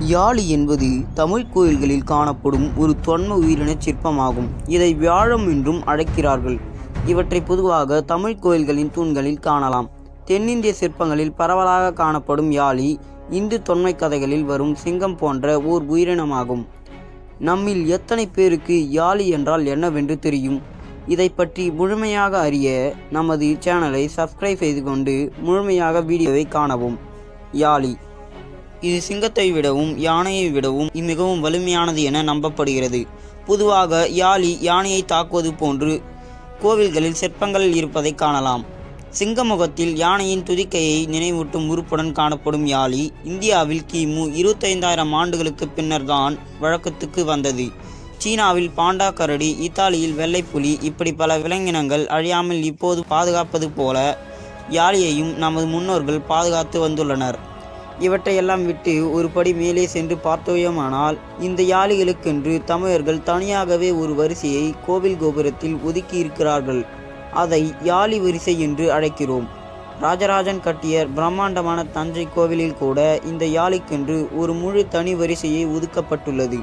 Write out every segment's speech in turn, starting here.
யாழி என்பது தமிழ் கோயில்களில் காணப்படும் ஒரு தொன்ம உயிரினச் சிற்பமாகும் இதை வியாழம் என்றும் அழைக்கிறார்கள் இவற்றை பொதுவாக தமிழ் கோயில்களின் தூண்களில் காணலாம் தென்னிந்திய சிற்பங்களில் பரவலாக காணப்படும் யாழி இந்து தொன்மை கதைகளில் வரும் சிங்கம் போன்ற ஓர் உயிரினமாகும் நம்மில் எத்தனை பேருக்கு யாழி என்றால் என்னவென்று தெரியும் இதை பற்றி முழுமையாக அறிய நமது சேனலை சப்ஸ்கிரைப் செய்து கொண்டு முழுமையாக வீடியோவை காணவும் யாழி இது சிங்கத்தை விடவும் யானையை விடவும் மிகவும் வலிமையானது என நம்பப்படுகிறது பொதுவாக யாழி யானையை தாக்குவது போன்று கோவில்களில் சிற்பங்களில் இருப்பதை காணலாம் சிங்கமுகத்தில் யானையின் துதிக்கையை நினைவூட்டும் உறுப்புடன் காணப்படும் யாழி இந்தியாவில் கிமு இருபத்தைந்தாயிரம் ஆண்டுகளுக்கு பின்னர்தான் வழக்கத்துக்கு வந்தது சீனாவில் பாண்டா கரடி இத்தாலியில் வெள்ளைப்புலி இப்படி பல விலங்கினங்கள் அழியாமல் இப்போது பாதுகாப்பது போல யாழியையும் நமது முன்னோர்கள் பாதுகாத்து வந்துள்ளனர் இவற்றையெல்லாம் விட்டு ஒரு படி மேலே சென்று பார்த்தோயமானால் இந்த யாளிகளுக்கென்று தமிழர்கள் தனியாகவே ஒரு வரிசையை கோவில் கோபுரத்தில் ஒதுக்கி இருக்கிறார்கள் அதை யாழி வரிசை என்று அழைக்கிறோம் ராஜராஜன் கட்டிய பிரம்மாண்டமான தஞ்சை கோவிலில் கூட இந்த யாழிக்கென்று ஒரு முழு தனி வரிசையை ஒதுக்கப்பட்டுள்ளது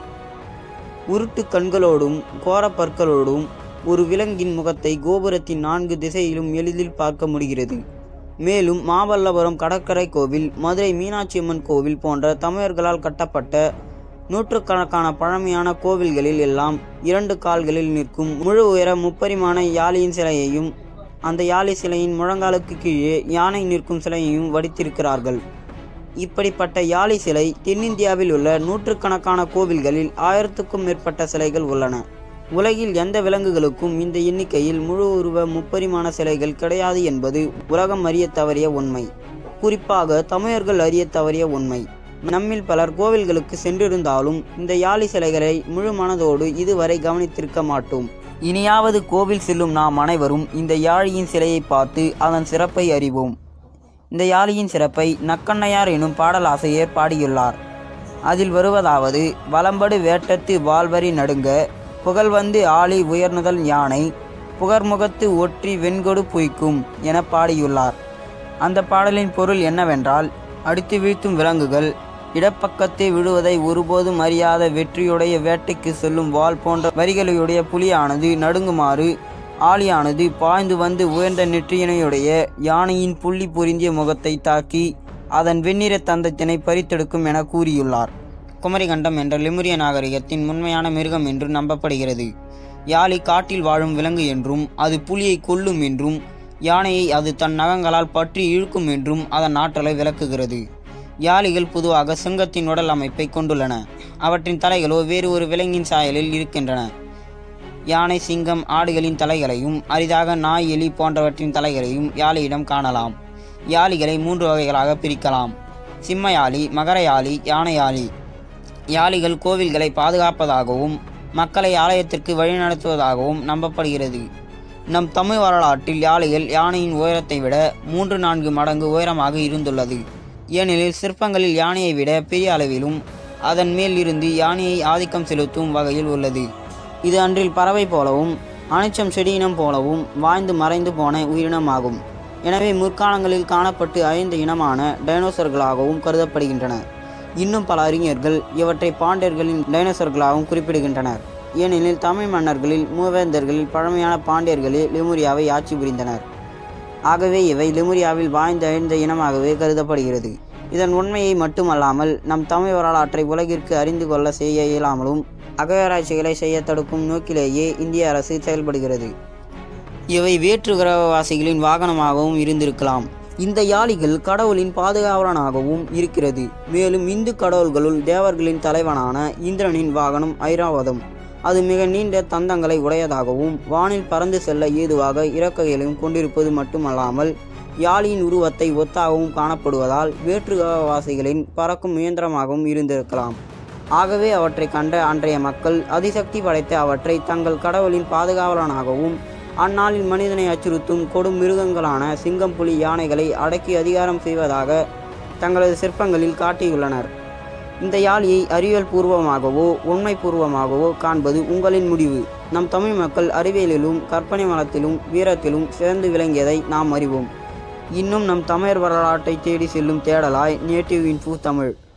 உருட்டு கண்களோடும் கோர பற்களோடும் ஒரு விலங்கின் முகத்தை கோபுரத்தின் நான்கு திசையிலும் எளிதில் பார்க்க முடிகிறது மேலும் மாமல்லபுரம் கடற்கரை கோவில் மதுரை மீனாட்சி அம்மன் கோவில் போன்ற தமிழர்களால் கட்டப்பட்ட நூற்றுக்கணக்கான பழமையான கோவில்களில் எல்லாம் இரண்டு கால்களில் நிற்கும் முழு உயர முப்பரிமாண யாழியின் சிலையையும் அந்த யாழி சிலையின் முழங்காலுக்கு கீழே யானை நிற்கும் சிலையையும் வடித்திருக்கிறார்கள் இப்படிப்பட்ட யாழி சிலை தென்னிந்தியாவில் உள்ள நூற்றுக்கணக்கான கோவில்களில் ஆயிரத்துக்கும் மேற்பட்ட சிலைகள் உள்ளன உலகில் எந்த விலங்குகளுக்கும் இந்த எண்ணிக்கையில் முழு உருவ முப்பரிமாண சிலைகள் கிடையாது என்பது உலகம் அறிய தவறிய உண்மை குறிப்பாக தமிழர்கள் அறிய தவறிய உண்மை நம்மில் பலர் கோவில்களுக்கு சென்றிருந்தாலும் இந்த யாழி சிலைகளை முழு மனதோடு இதுவரை கவனித்திருக்க மாட்டோம் இனியாவது கோவில் செல்லும் நாம் அனைவரும் இந்த யாழியின் சிலையை பார்த்து அதன் சிறப்பை அறிவோம் இந்த யாழியின் சிறப்பை நக்கண்ணையார் எனும் பாடலாசிரியர் பாடியுள்ளார் அதில் வருவதாவது வலம்படு வேட்டத்து வால்வரி நடுங்க புகழ் வந்து ஆளி உயர்நுதல் யானை புகர்முகத்து ஒற்றி வெண்கொடு புய்க்கும் என பாடியுள்ளார் அந்த பாடலின் பொருள் என்னவென்றால் அடித்து வீழ்த்தும் விலங்குகள் இடப்பக்கத்தே விழுவதை ஒருபோதும் அறியாத வெற்றியுடைய வேட்டைக்கு செல்லும் வாள் போன்ற வரிகளையுடைய புலியானது நடுங்குமாறு ஆளியானது பாய்ந்து வந்து உயர்ந்த நெற்றியினையுடைய யானையின் புள்ளி பொருந்திய முகத்தை தாக்கி அதன் வெண்ணிற தந்தத்தினை பறித்தெடுக்கும் என கூறியுள்ளார் குமரிகண்டம் என்ற லெமுரிய நாகரிகத்தின் உண்மையான மிருகம் என்று நம்பப்படுகிறது யாழி காட்டில் வாழும் விலங்கு என்றும் அது புலியை கொல்லும் என்றும் யானையை அது தன் நகங்களால் பற்றி இழுக்கும் என்றும் அதன் ஆற்றலை விளக்குகிறது யாளிகள் பொதுவாக சிங்கத்தின் உடல் அமைப்பை கொண்டுள்ளன அவற்றின் தலைகளோ வேறு ஒரு விலங்கின் சாயலில் இருக்கின்றன யானை சிங்கம் ஆடுகளின் தலைகளையும் அரிதாக நாய் எலி போன்றவற்றின் தலைகளையும் யாழியிடம் காணலாம் யாளிகளை மூன்று வகைகளாக பிரிக்கலாம் சிம்ம யாழி மகர யாழி யானை யாழி யாளிகள் கோவில்களை பாதுகாப்பதாகவும் மக்களை ஆலயத்திற்கு வழிநடத்துவதாகவும் நம்பப்படுகிறது நம் தமிழ் வரலாற்றில் யாளிகள் யானையின் உயரத்தை விட மூன்று நான்கு மடங்கு உயரமாக இருந்துள்ளது ஏனெனில் சிற்பங்களில் யானையை விட பெரிய அளவிலும் அதன் மேல் இருந்து யானையை ஆதிக்கம் செலுத்தும் வகையில் உள்ளது இது அன்றில் பறவை போலவும் அனிச்சம் செடியினம் போலவும் வாழ்ந்து மறைந்து போன உயிரினமாகும் எனவே முற்காலங்களில் காணப்பட்டு ஐந்து இனமான டைனோசர்களாகவும் கருதப்படுகின்றன இன்னும் பல அறிஞர்கள் இவற்றை பாண்டியர்களின் டைனோசர்களாகவும் குறிப்பிடுகின்றனர் ஏனெனில் தமிழ் மன்னர்களில் மூவேந்தர்களில் பழமையான பாண்டியர்களே லெமுரியாவை ஆட்சி புரிந்தனர் ஆகவே இவை லெமுரியாவில் வாழ்ந்த அழிந்த இனமாகவே கருதப்படுகிறது இதன் உண்மையை மட்டுமல்லாமல் நம் தமிழ் வரலாற்றை உலகிற்கு அறிந்து கொள்ள செய்ய இயலாமலும் அகராய்ச்சிகளை செய்ய தடுக்கும் நோக்கிலேயே இந்திய அரசு செயல்படுகிறது இவை வேற்று கிரகவாசிகளின் வாகனமாகவும் இருந்திருக்கலாம் இந்த யாளிகள் கடவுளின் பாதுகாவலனாகவும் இருக்கிறது மேலும் இந்து கடவுள்களுள் தேவர்களின் தலைவனான இந்திரனின் வாகனம் ஐராவதம் அது மிக நீண்ட தந்தங்களை உடையதாகவும் வானில் பறந்து செல்ல ஏதுவாக இறக்கைகளையும் கொண்டிருப்பது மட்டுமல்லாமல் யாழியின் உருவத்தை ஒத்தாகவும் காணப்படுவதால் வேற்று கிரகவாசிகளின் பறக்கும் இயந்திரமாகவும் இருந்திருக்கலாம் ஆகவே அவற்றை கண்ட அன்றைய மக்கள் அதிசக்தி படைத்த அவற்றை தங்கள் கடவுளின் பாதுகாவலனாகவும் அந்நாளில் மனிதனை அச்சுறுத்தும் கொடும் மிருகங்களான சிங்கம் புலி யானைகளை அடக்கி அதிகாரம் செய்வதாக தங்களது சிற்பங்களில் காட்டியுள்ளனர் இந்த யாழியை அறிவியல் பூர்வமாகவோ உண்மை பூர்வமாகவோ காண்பது உங்களின் முடிவு நம் தமிழ் மக்கள் அறிவியலிலும் கற்பனை வளத்திலும் வீரத்திலும் சிறந்து விளங்கியதை நாம் அறிவோம் இன்னும் நம் தமிழர் வரலாற்றை தேடி செல்லும் தேடலாய் நேட்டிவ் இன்ஃபோ தமிழ்